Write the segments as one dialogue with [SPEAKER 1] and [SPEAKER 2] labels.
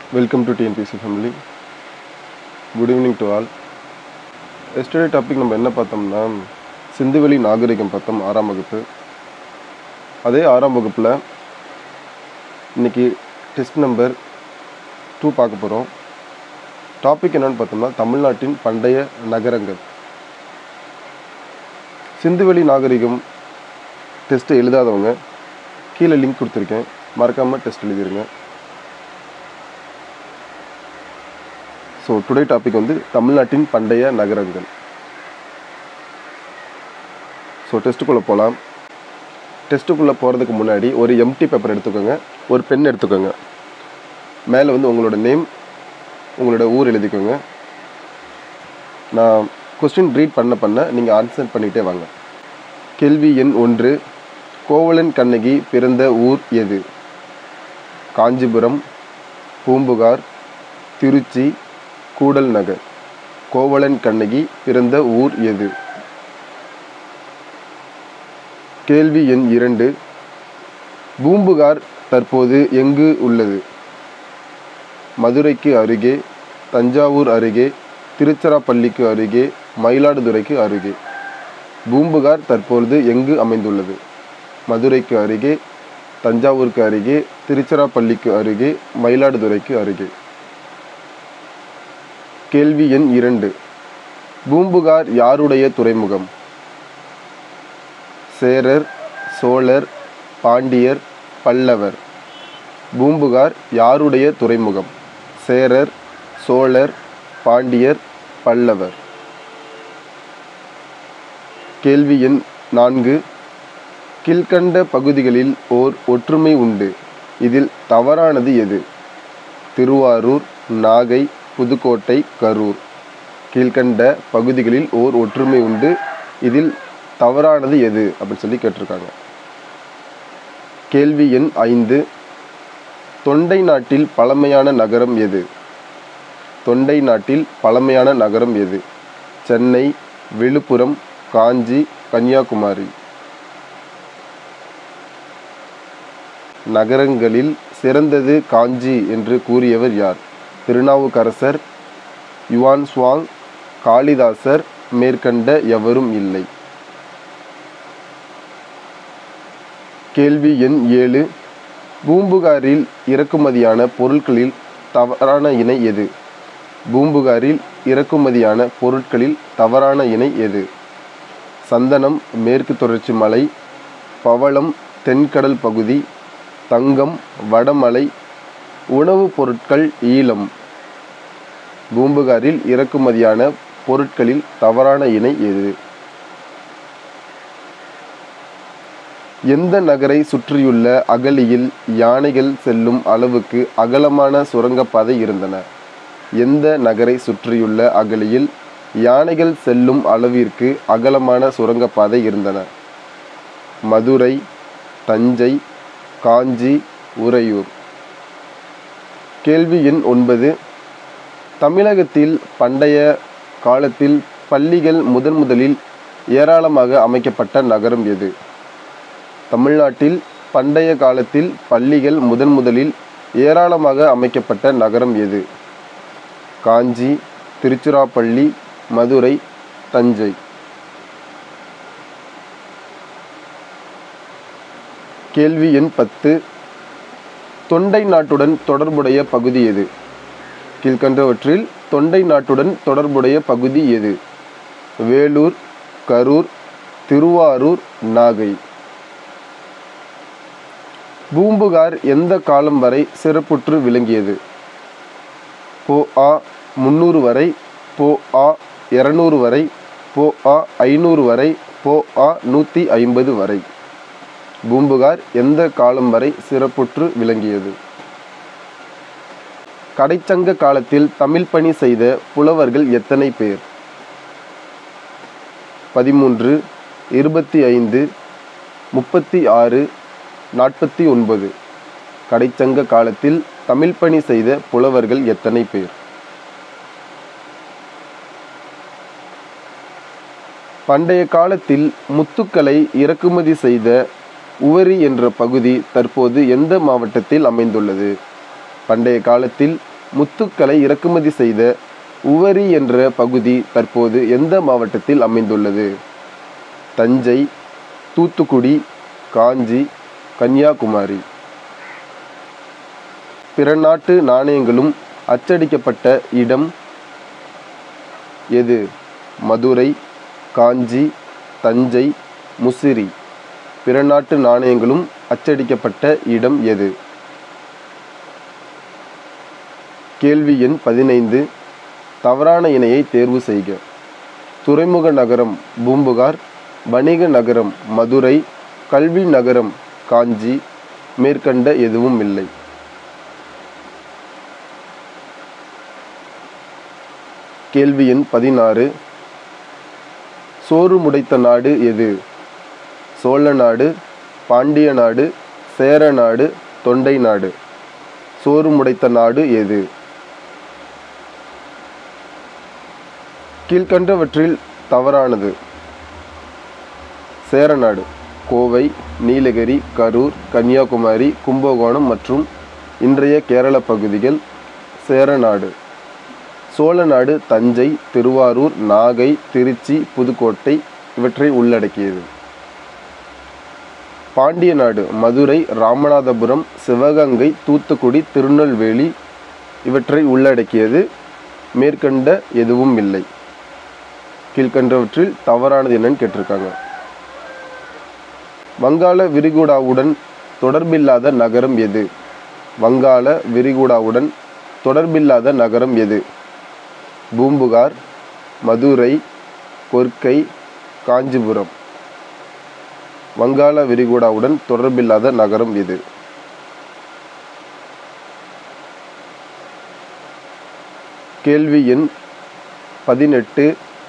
[SPEAKER 1] welcome to TNPC family good evening to all yesterday topic நம்ம என்ன பார்த்தோம்னா சிந்துவெளி நாகரிகம் பார்த்தோம் ஆறாம் வகுப்பு அதே ஆறாம் வகுப்பில் இன்னைக்கு டெஸ்ட் நம்பர் டூ பார்க்க போகிறோம் டாபிக் என்னன்னு பார்த்தோம்னா தமிழ்நாட்டின் பண்டைய நகரங்கள் சிந்துவெளி நாகரிகம் டெஸ்ட் எழுதாதவங்க கீழே லிங்க் கொடுத்துருக்கேன் மறக்காமல் டெஸ்ட் எழுதிருங்க ஸோ டுடே டாபிக் வந்து தமிழ்நாட்டின் பண்டைய நகரங்கள் ஸோ டெஸ்ட்டுக்குள்ளே போகலாம் டெஸ்ட்டுக்குள்ளே போகிறதுக்கு முன்னாடி ஒரு எம்டி பேப்பர் எடுத்துக்கோங்க ஒரு பென் எடுத்துக்கோங்க மேலே வந்து உங்களோட நேம் உங்களோட ஊர் எழுதிக்கோங்க நான் கொஸ்டின் ரீட் பண்ண பண்ண நீங்கள் ஆன்சர் பண்ணிகிட்டே வாங்க கேள்வி எண் ஒன்று கோவலன் கண்ணகி பிறந்த ஊர் எது காஞ்சிபுரம் பூம்புகார் திருச்சி கூடல் நகர் கோவலன் கண்ணகி பிறந்த ஊர் எது கேள்வி எண் இரண்டு பூம்புகார் தற்போது எங்கு உள்ளது மதுரைக்கு அருகே தஞ்சாவூர் அருகே திருச்சிராப்பள்ளிக்கு அருகே மயிலாடுதுறைக்கு அருகே பூம்புகார் தற்பொழுது எங்கு அமைந்துள்ளது மதுரைக்கு அருகே தஞ்சாவூருக்கு அருகே திருச்சிராப்பள்ளிக்கு அருகே மயிலாடுதுறைக்கு அருகே கேள்வி எண் இரண்டு பூம்புகார் யாருடைய துறைமுகம் சேரர் சோழர் பாண்டியர் பல்லவர் பூம்புகார் யாருடைய துறைமுகம் சேரர் சோழர் பாண்டியர் பல்லவர் கேள்வி எண் நான்கு கீழ்கண்ட பகுதிகளில் ஓர் ஒற்றுமை உண்டு இதில் தவறானது எது திருவாரூர் நாகை புதுக்கோட்டை கரூர் கீழ்கண்ட பகுதிகளில் ஓர் ஒற்றுமை உண்டு இதில் தவறானது எது அப்படின்னு சொல்லி கேட்டிருக்காங்க கேள்வி எண் ஐந்து தொண்டை நாட்டில் பழமையான நகரம் எது தொண்டை நாட்டில் பழமையான நகரம் எது சென்னை விழுப்புரம் காஞ்சி கன்னியாகுமரி நகரங்களில் சிறந்தது காஞ்சி என்று கூறியவர் யார் திருநாவுக்கரசர் யுவான் சுவாங் காளிதாசர் மேற்கண்ட எவரும் இல்லை கேள்வி எண் ஏழு பூம்புகாரில் இறக்குமதியான பொருட்களில் தவறான இணை எது பூம்புகாரில் இறக்குமதியான பொருட்களில் தவறான இணை எது சந்தனம் மேற்கு தொடர்ச்சி மலை பவளம் தென்கடல் பகுதி தங்கம் வடமலை உணவுப் பொருட்கள் ஈழம் பூம்புகாரில் இறக்குமதியான பொருட்களில் தவறான இணை எது எந்த நகரை சுற்றியுள்ள அகலியில் யானைகள் செல்லும் அளவுக்கு அகலமான சுரங்கப்பாதை இருந்தன எந்த நகரை சுற்றியுள்ள அகலியில் யானைகள் செல்லும் அளவிற்கு அகலமான சுரங்கப்பாதை இருந்தன மதுரை தஞ்சை காஞ்சி உறையூர் கேள்வி எண் ஒன்பது தமிழகத்தில் பண்டைய காலத்தில் பள்ளிகள் முதன் முதலில் ஏராளமாக அமைக்கப்பட்ட நகரம் எது தமிழ்நாட்டில் பண்டைய காலத்தில் பள்ளிகள் முதன் முதலில் ஏராளமாக அமைக்கப்பட்ட நகரம் எது காஞ்சி திருச்சிராப்பள்ளி மதுரை தஞ்சை கேள்வி எண் பத்து தொண்டை நாட்டுடன் தொடர்புடைய பகுதி எது கீழ்கண்டவற்றில் தொண்டை நாட்டுடன் தொடர்புடைய பகுதி எது வேலூர் கரூர் திருவாரூர் நாகை பூம்புகார் எந்த காலம் வரை சிறப்புற்று விளங்கியது போ ஆ முந்நூறு வரை போ ஆ இரநூறு வரை போ ஆ ஐநூறு வரை போ ஆ நூற்றி ஐம்பது வரை பூம்புகார் எந்த காலம் வரை சிறப்புற்று விளங்கியது கடைச்சங்க காலத்தில் தமிழ் பணி செய்த புலவர்கள் எத்தனை பேர் பதிமூன்று இருபத்தி ஐந்து முப்பத்தி ஆறு நாற்பத்தி ஒன்பது கடைச்சங்க காலத்தில் தமிழ் பணி செய்த புலவர்கள் எத்தனை பேர் பண்டைய காலத்தில் முத்துக்களை இறக்குமதி செய்த உவரி என்ற பகுதி தற்போது எந்த மாவட்டத்தில் அமைந்துள்ளது பண்டைய காலத்தில் முத்துக்களை இறக்குமதி செய்த உவரி என்ற பகுதி தற்போது எந்த மாவட்டத்தில் அமைந்துள்ளது தஞ்சை தூத்துக்குடி காஞ்சி கன்னியாகுமரி பிற நாட்டு நாணயங்களும் அச்சடிக்கப்பட்ட இடம் எது மதுரை காஞ்சி தஞ்சை முசிறி பிற நாட்டு நாணயங்களும் அச்சடிக்கப்பட்ட இடம் எது கேள்வி எண் பதினைந்து தவறான இணையை தேர்வு செய்க துறைமுக நகரம் பூம்புகார் வணிக நகரம் மதுரை கல்வி நகரம் காஞ்சி மேற்கண்ட எதுவும் இல்லை கேள்வி எண் பதினாறு சோறு முடைத்த நாடு எது சோழ நாடு பாண்டிய நாடு சேர நாடு தொண்டை நாடு சோறு முடைத்த நாடு எது கீழ்கண்டவற்றில் தவறானது சேரநாடு கோவை நீலகிரி கரூர் கன்னியாகுமரி கும்பகோணம் மற்றும் இன்றைய கேரள பகுதிகள் சேரநாடு சோழநாடு தஞ்சை திருவாரூர் நாகை திருச்சி புதுக்கோட்டை இவற்றை உள்ளடக்கியது பாண்டிய நாடு மதுரை ராமநாதபுரம் சிவகங்கை தூத்துக்குடி திருநெல்வேலி இவற்றை உள்ளடக்கியது மேற்கண்ட எதுவும் இல்லை கீழ்கண்டவற்றில் தவறானது என்னன்னு கேட்டிருக்காங்க வங்காள விரிகுடாவுடன் தொடர்பில்லாத நகரம் எது வங்காள விரிகுடாவுடன் தொடர்பில்லாத நகரம் எது பூம்புகார் மதுரை கொர்க்கை காஞ்சிபுரம் வங்காள விரிகுடாவுடன் தொடர்பில்லாத நகரம் எது கேள்வி எண் பதினெட்டு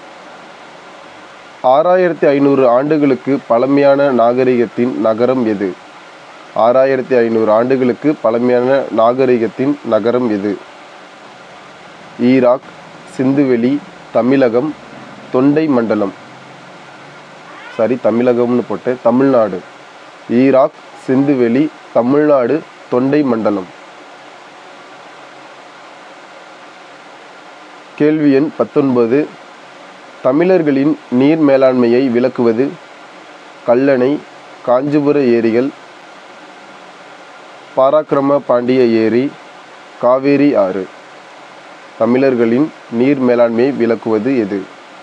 [SPEAKER 1] ஆறாயிரத்தி ஐநூறு ஆண்டுகளுக்கு பழமையான நாகரிகத்தின் நகரம் எது ஆறாயிரத்தி ஐநூறு ஆண்டுகளுக்கு பழமையான நாகரிகத்தின் நகரம் எது ஈராக் சிந்துவெளி தமிழகம் தொண்டை மண்டலம் சாரி தமிழகம்னு போட்டேன் தமிழ்நாடு ஈராக் சிந்துவெளி தமிழ்நாடு தொண்டை மண்டலம் கேள்வி எண் பத்தொன்பது தமிழர்களின் நீர் மேலாண்மையை விளக்குவது கல்லணை காஞ்சிபுர ஏரிகள் பாராக்கிரம பாண்டிய ஏரி காவேரி ஆறு தமிழர்களின் நீர் மேலாண்மையை விளக்குவது எது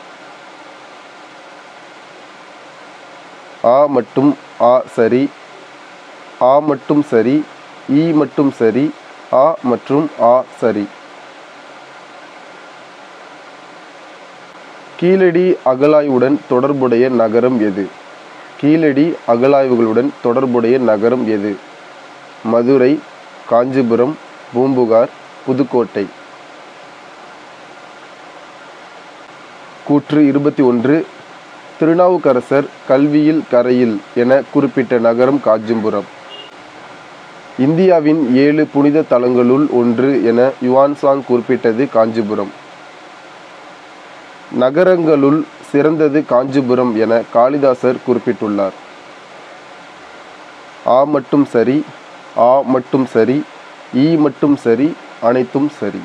[SPEAKER 1] ஆ மட்டும் ஆ சரி ஆ மட்டும் சரி ஈ மட்டும் சரி ஆ மற்றும் ஆ சரி கீழடி அகழாய்வுடன் தொடர்புடைய நகரம் எது கீழடி அகழாய்வுகளுடன் தொடர்புடைய நகரம் எது மதுரை காஞ்சிபுரம் பூம்புகார் புதுக்கோட்டை கூற்று இருபத்தி ஒன்று திருநாவுக்கரசர் கல்வியில் கரையில் என குறிப்பிட்ட நகரம் காஞ்சிபுரம் இந்தியாவின் ஏழு புனித தலங்களுள் ஒன்று என யுவான்சாங் குறிப்பிட்டது காஞ்சிபுரம் நகரங்களுள் சிறந்தது காஞ்சிபுரம் என காளிதாசர் குறிப்பிட்டுள்ளார் ஆ மட்டும் சரி ஆ மட்டும் சரி ஈ மட்டும் சரி அனைத்தும் சரி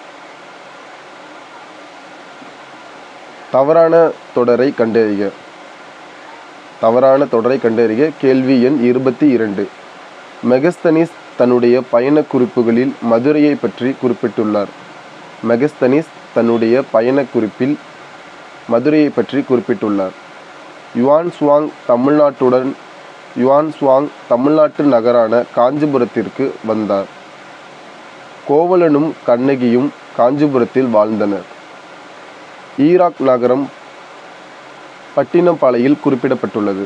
[SPEAKER 1] தவறான தொடரை கண்டறிக தவறான தொடரை கண்டறிக கேள்வி எண் இருபத்தி இரண்டு மெகஸ்தனிஸ் தன்னுடைய பயண குறிப்புகளில் மதுரையை பற்றி குறிப்பிட்டுள்ளார் மெகஸ்தனிஸ் தன்னுடைய பயண குறிப்பில் மதுரையை பற்றி குறிப்பிட்டுள்ளார் யுவான் சுவாங் தமிழ்நாட்டுடன் யுவான் சுவாங் தமிழ்நாட்டு நகரான காஞ்சிபுரத்திற்கு வந்தார் கோவலனும் கண்ணகியும் காஞ்சிபுரத்தில் வாழ்ந்தனர் ஈராக் நகரம் பட்டினப்பாளையில் குறிப்பிடப்பட்டுள்ளது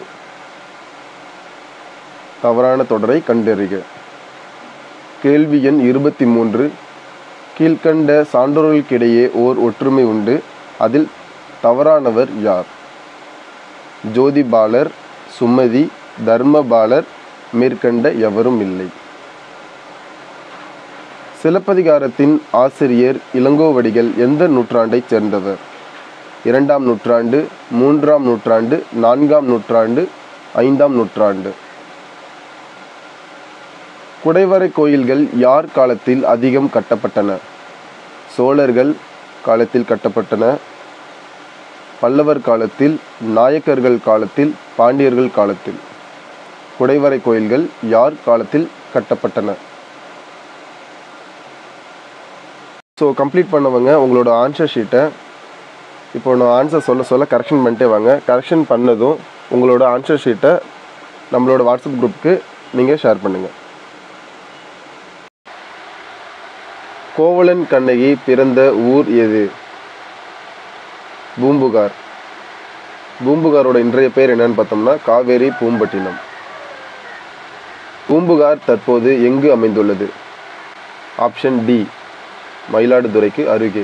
[SPEAKER 1] தவறான தொடரை கண்டறிக கேள்வி எண் இருபத்தி மூன்று கீழ்கண்ட சான்றோர்களுக்கிடையே ஓர் ஒற்றுமை உண்டு அதில் தவறானவர் யார் ஜோதிபாலர் சுமதி தர்மபாலர் மேற்கண்ட எவரும் இல்லை சிலப்பதிகாரத்தின் ஆசிரியர் இளங்கோவடிகள் எந்த நூற்றாண்டைச் சேர்ந்தவர் இரண்டாம் நூற்றாண்டு மூன்றாம் நூற்றாண்டு நான்காம் நூற்றாண்டு ஐந்தாம் நூற்றாண்டு குடைவரை கோயில்கள் யார் காலத்தில் அதிகம் கட்டப்பட்டன சோழர்கள் காலத்தில் கட்டப்பட்டன பல்லவர் காலத்தில் நாயக்கர்கள் காலத்தில் பாண்டியர்கள் காலத்தில் குடைவரை கோயில்கள் யார் காலத்தில் கட்டப்பட்டன ஸோ கம்ப்ளீட் பண்ணவங்க உங்களோட ஆன்சர் ஷீட்டை இப்போ நான் ஆன்சர் சொல்ல சொல்ல கரெக்ஷன் பண்ணிட்டே வாங்க கரெக்ஷன் பண்ணதும் உங்களோட ஆன்சர் ஷீட்டை நம்மளோட வாட்ஸ்அப் குரூப்புக்கு நீங்கள் ஷேர் பண்ணுங்கள் கோவலன் கண்ணகி பிறந்த ஊர் எது பூம்புகார் பூம்புகாரோட இன்றைய பெயர் என்னன்னு பார்த்தோம்னா காவேரி பூம்பட்டினம் பூம்புகார் தற்போது எங்கு அமைந்துள்ளது ஆப்ஷன் டி மயிலாடுதுறைக்கு அருகே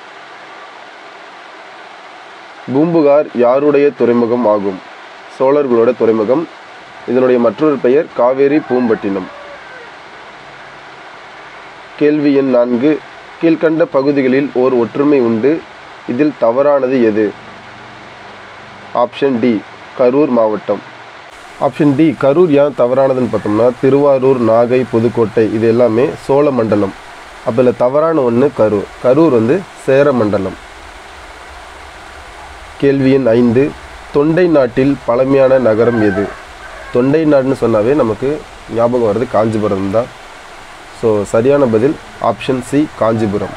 [SPEAKER 1] பூம்புகார் யாருடைய துறைமுகம் ஆகும் சோழர்களோட துறைமுகம் இதனுடைய மற்றொரு பெயர் காவேரி பூம்பட்டினம் கேள்வி எண் நான்கு கீழ்கண்ட பகுதிகளில் ஓர் ஒற்றுமை உண்டு இதில் தவறானது எது ஆப்ஷன் டி கரூர் மாவட்டம் ஆப்ஷன் டி கரூர் ஏன் தவறானதுன்னு பார்த்தோம்னா திருவாரூர் நாகை புதுக்கோட்டை இது எல்லாமே சோழ மண்டலம் அதில் தவறான ஒன்று கரூர் கரூர் வந்து சேர மண்டலம் கேள்வி எண் ஐந்து தொண்டை நாட்டில் பழமையான நகரம் எது தொண்டை நாடுன்னு சொன்னாவே நமக்கு ஞாபகம் வர்றது காஞ்சிபுரம் தான் ஸோ சரியான பதில் ஆப்ஷன் சி காஞ்சிபுரம்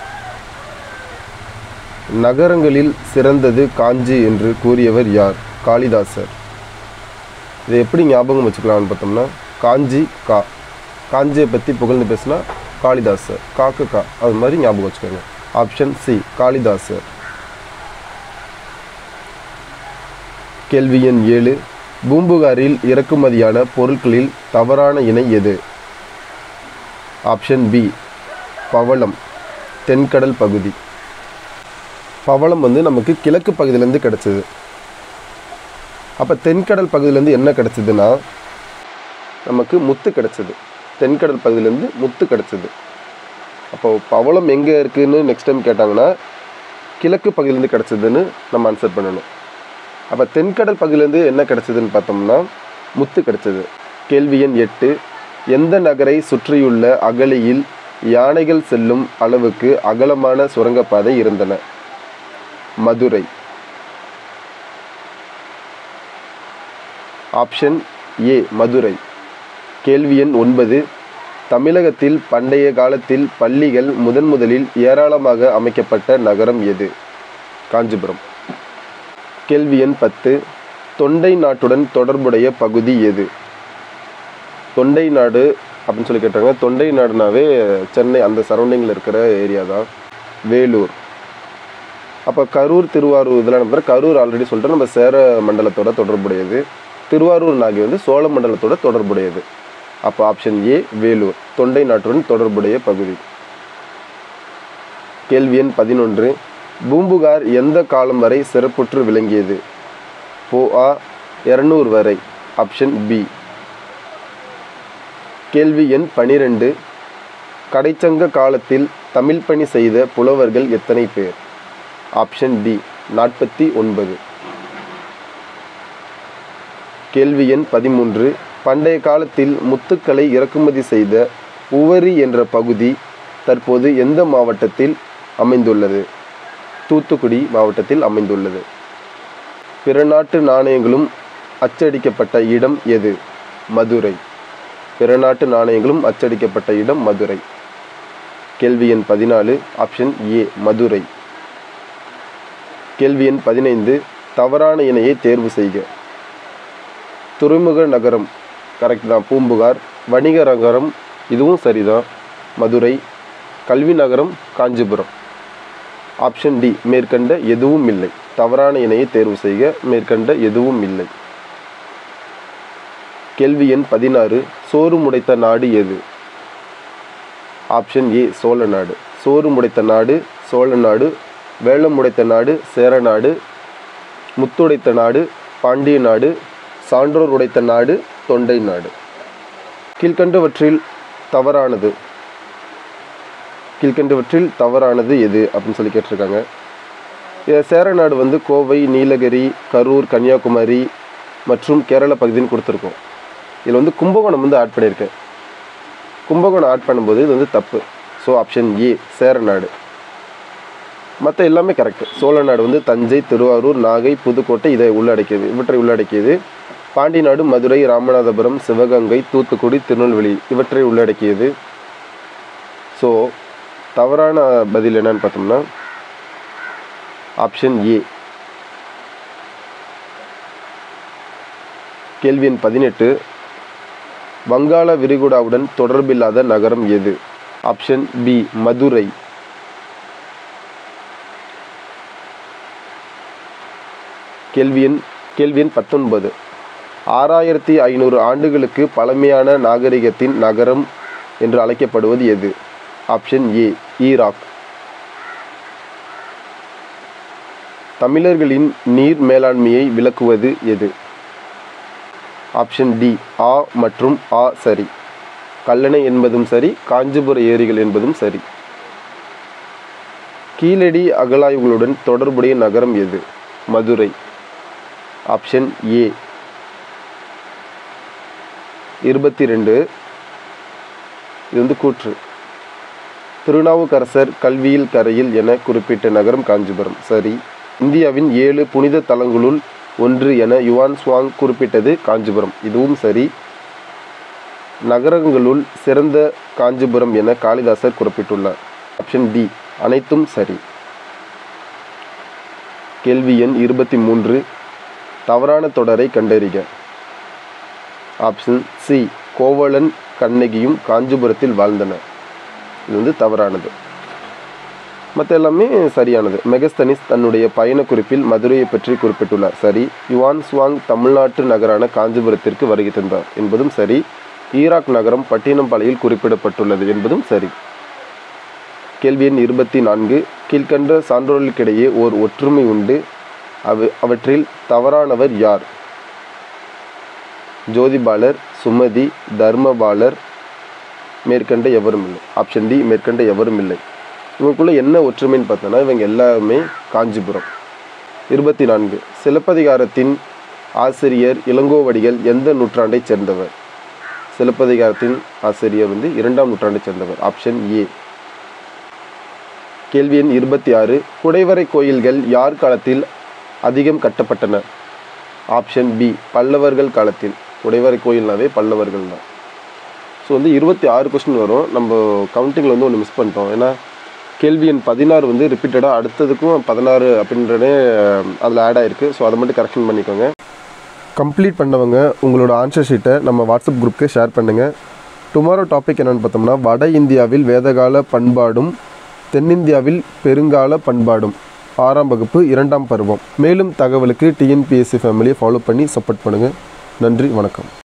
[SPEAKER 1] நகரங்களில் சிறந்தது காஞ்சி என்று கூறியவர் யார் காளிதாசர் இதை எப்படி ஞாபகம் வச்சுக்கலாம்னு பார்த்தோம்னா காஞ்சி கா காஞ்சியை பற்றி புகழ்ந்து பேசினா காளிதாசர் காக்கு கா அது மாதிரி ஞாபகம் வச்சுக்கோங்க ஆப்ஷன் சி காளிதாசர் கேள்வி எண் ஏழு பூம்புகாரில் இறக்குமதியான பொருட்களில் தவறான இணை எது ஆப்ஷன் பி பவளம் தென்கடல் பகுதி பவளம் வந்து நமக்கு கிழக்கு பகுதியிலேருந்து கிடச்சிது அப்போ தென்கடல் பகுதியிலேருந்து என்ன கிடச்சிதுன்னா நமக்கு முத்து கிடச்சிது தென்கடல் பகுதியிலேருந்து முத்து கிடச்சிது அப்போ பவளம் எங்கே இருக்குதுன்னு நெக்ஸ்ட் டைம் கேட்டாங்கன்னா கிழக்கு பகுதியிலேருந்து கிடச்சிதுன்னு நம்ம ஆன்சர் பண்ணணும் அப்போ தென்கடல் பகுதியிலேருந்து என்ன கிடச்சிதுன்னு பார்த்தோம்னா முத்து கிடச்சிது கேள்வி எண் எட்டு எந்த நகரை சுற்றியுள்ள அகழியில் யானைகள் செல்லும் அளவுக்கு அகலமான சுரங்கப்பாதை இருந்தன மதுரை ஆப்ஷன் ஏ மதுரை கேள்வி எண் ஒன்பது தமிழகத்தில் பண்டைய காலத்தில் பள்ளிகள் முதன் முதலில் ஏராளமாக அமைக்கப்பட்ட நகரம் எது காஞ்சிபுரம் கேள்வி எண் பத்து தொண்டை நாட்டுடன் தொடர்புடைய பகுதி எது தொண்டை நாடு அப்படின்னு சொல்லி கேட்டாங்க தொண்டை நாடுனாவே சென்னை அந்த சரௌண்டிங்கில் இருக்கிற ஏரியா தான் வேலூர் அப்போ கரூர் திருவாரூர் இதெல்லாம் நம்ம கரூர் ஆல்ரெடி சொல்லிட்டு நம்ம சேர மண்டலத்தோட தொடர்புடையது திருவாரூர் நாகை வந்து சோழ மண்டலத்தோட தொடர்புடையது அப்போ ஆப்ஷன் ஏ வேலூர் தொண்டை நாட்டுடன் தொடர்புடைய பகுதி கேள்வி எண் பதினொன்று பூம்புகார் எந்த காலம் வரை சிறப்புற்று விளங்கியது போ ஆ இரநூறு வரை ஆப்ஷன் பி கேள்வி எண் பனிரெண்டு கடைச்சங்க காலத்தில் தமிழ் பணி செய்த புலவர்கள் எத்தனை பேர் ஆப்ஷன் டி நாற்பத்தி ஒன்பது கேள்வி எண் பதிமூன்று பண்டைய காலத்தில் முத்துக்களை இறக்குமதி செய்த உவரி என்ற பகுதி தற்போது எந்த மாவட்டத்தில் அமைந்துள்ளது தூத்துக்குடி மாவட்டத்தில் அமைந்துள்ளது பிற நாட்டு நாணயங்களும் அச்சடிக்கப்பட்ட இடம் எது மதுரை பிற நாட்டு நாணயங்களும் அச்சடிக்கப்பட்ட இடம் மதுரை கேள்வி எண் பதினாலு ஆப்ஷன் ஏ மதுரை கேள்வி எண் பதினைந்து தவறான இணையை தேர்வு செய்க துறைமுக நகரம் கரெக்ட் தான் பூம்புகார் வணிக நகரம் இதுவும் சரிதான் மதுரை கல்வி நகரம் காஞ்சிபுரம் ஆப்ஷன் டி மேற்கண்ட எதுவும் இல்லை தவறான இணையை தேர்வு செய்க மேற்கண்ட எதுவும் இல்லை கேள்வி எண் பதினாறு சோறு முடைத்த நாடு எது ஆப்ஷன் ஏ சோழ நாடு சோறு முடைத்த நாடு சோழ நாடு வேலம் உடைத்த நாடு சேர நாடு முத்துடைத்த நாடு பாண்டிய நாடு சான்றோர் உடைத்த நாடு தொண்டை நாடு கீழ்கண்டவற்றில் தவறானது கீழ்கண்டவற்றில் தவறானது எது அப்படின்னு சொல்லி கேட்டிருக்காங்க இதில் சேர நாடு வந்து கோவை நீலகிரி கரூர் கன்னியாகுமரி மற்றும் கேரள பகுதின்னு கொடுத்துருக்கோம் இதில் வந்து கும்பகோணம் வந்து ஆட் பண்ணியிருக்கேன் கும்பகோணம் ஆட் பண்ணும்போது இது வந்து தப்பு ஸோ ஆப்ஷன் ஏ சேர நாடு மற்ற எல்லாமே கரெக்ட் சோழநாடு வந்து தஞ்சை திருவாரூர் நாகை புதுக்கோட்டை இதை உள்ளடக்கியது இவற்றை உள்ளடக்கியது பாண்டி நாடு மதுரை ராமநாதபுரம் சிவகங்கை தூத்துக்குடி திருநெல்வேலி இவற்றை உள்ளடக்கியது ஸோ தவறான பதில் என்னன்னு பார்த்தோம்னா ஆப்ஷன் ஏ கேள்வி எண் பதினெட்டு வங்காள விரிகுடாவுடன் தொடர்பில்லாத நகரம் எது ஆப்ஷன் பி மதுரை கேள்வி எண் கேள்வி எண் பத்தொன்பது ஆறாயிரத்தி ஐநூறு ஆண்டுகளுக்கு பழமையான நாகரிகத்தின் நகரம் என்று அழைக்கப்படுவது எது ஆப்ஷன் ஏ ஈராக் தமிழர்களின் நீர் மேலாண்மையை விளக்குவது எது ஆப்ஷன் டி ஆ மற்றும் ஆ சரி கல்லணை என்பதும் சரி காஞ்சிபுர ஏரிகள் என்பதும் சரி கீழடி அகழாய்வுகளுடன் தொடர்புடைய நகரம் எது மதுரை ஆப்ஷன் ஏ இருபத்தி ரெண்டு இது வந்து கூற்று திருநாவுக்கரசர் கல்வியில் கரையில் என குறிப்பிட்ட நகரம் காஞ்சிபுரம் சரி இந்தியாவின் ஏழு புனித தலங்களுள் ஒன்று என யுவான் சுவாங் குறிப்பிட்டது காஞ்சிபுரம் இதுவும் சரி நகரங்களுள் சிறந்த காஞ்சிபுரம் என காளிதாசர் குறிப்பிட்டுள்ளார் ஆப்ஷன் டி அனைத்தும் சரி கேள்வி எண் இருபத்தி மூன்று தவறான தொடரை கண்டறிக ஆப்ஷன் சி கோவலன் கண்ணகியும் காஞ்சிபுரத்தில் வாழ்ந்தனர் இது வந்து தவறானது மற்ற எல்லாமே சரியானது மெகஸ்தனிஸ் தன்னுடைய பயண குறிப்பில் மதுரையை பற்றி குறிப்பிட்டுள்ளார் சரி யுவான் சுவாங் தமிழ்நாட்டு நகரான காஞ்சிபுரத்திற்கு வருகை தந்தார் என்பதும் சரி ஈராக் நகரம் பட்டினம்பாளையில் குறிப்பிடப்பட்டுள்ளது என்பதும் சரி கேள்வி எண் இருபத்தி நான்கு கீழ்கண்ட சான்றோர்களுக்கிடையே ஓர் ஒற்றுமை உண்டு அவ அவற்றில் தவறானவர் யார் ஜோதிபாலர் சுமதி தர்மபாலர் மேற்கண்ட எவரும் இல்லை ஆப்ஷன் டி மேற்கண்ட எவரும் இல்லை இவங்களுக்குள்ள என்ன ஒற்றுமைன்னு பார்த்தோன்னா இவங்க எல்லாருமே காஞ்சிபுரம் இருபத்தி நான்கு சிலப்பதிகாரத்தின் ஆசிரியர் இளங்கோவடிகள் எந்த நூற்றாண்டைச் சேர்ந்தவர் சிலப்பதிகாரத்தின் ஆசிரியர் வந்து இரண்டாம் நூற்றாண்டைச் சேர்ந்தவர் ஆப்ஷன் ஏ கேள்வி எண் இருபத்தி ஆறு குடைவரை கோயில்கள் யார் காலத்தில் அதிகம் கட்டப்பட்டன ஆப்ஷன் பி பல்லவர்கள் காலத்தில் குடைவரை கோயில்னாவே பல்லவர்கள் தான் ஸோ வந்து இருபத்தி ஆறு கொஸ்டின் வரும் நம்ம கவுண்டிங்கில் வந்து ஒன்று மிஸ் பண்ணிட்டோம் ஏன்னா கேள்வி எண் பதினாறு வந்து ரிப்பீட்டடாக அடுத்ததுக்கும் பதினாறு அப்படின்றனே அதில் ஆட் ஆயிருக்கு ஸோ அதை மட்டும் கரெக்ஷன் பண்ணிக்கோங்க கம்ப்ளீட் பண்ணவங்க உங்களோட ஆன்சர் ஷீட்டை நம்ம வாட்ஸ்அப் குரூப்க்கு ஷேர் பண்ணுங்கள் டுமாரோ டாபிக் என்னென்னு பார்த்தோம்னா வட இந்தியாவில் வேதகால பண்பாடும் தென்னிந்தியாவில் பெருங்கால பண்பாடும் ஆறாம் வகுப்பு இரண்டாம் பருவம் மேலும் தகவலுக்கு டிஎன்பிஎஸ்சி ஃபேமிலியை ஃபாலோ பண்ணி சப்போர்ட் பண்ணுங்கள் நன்றி வணக்கம்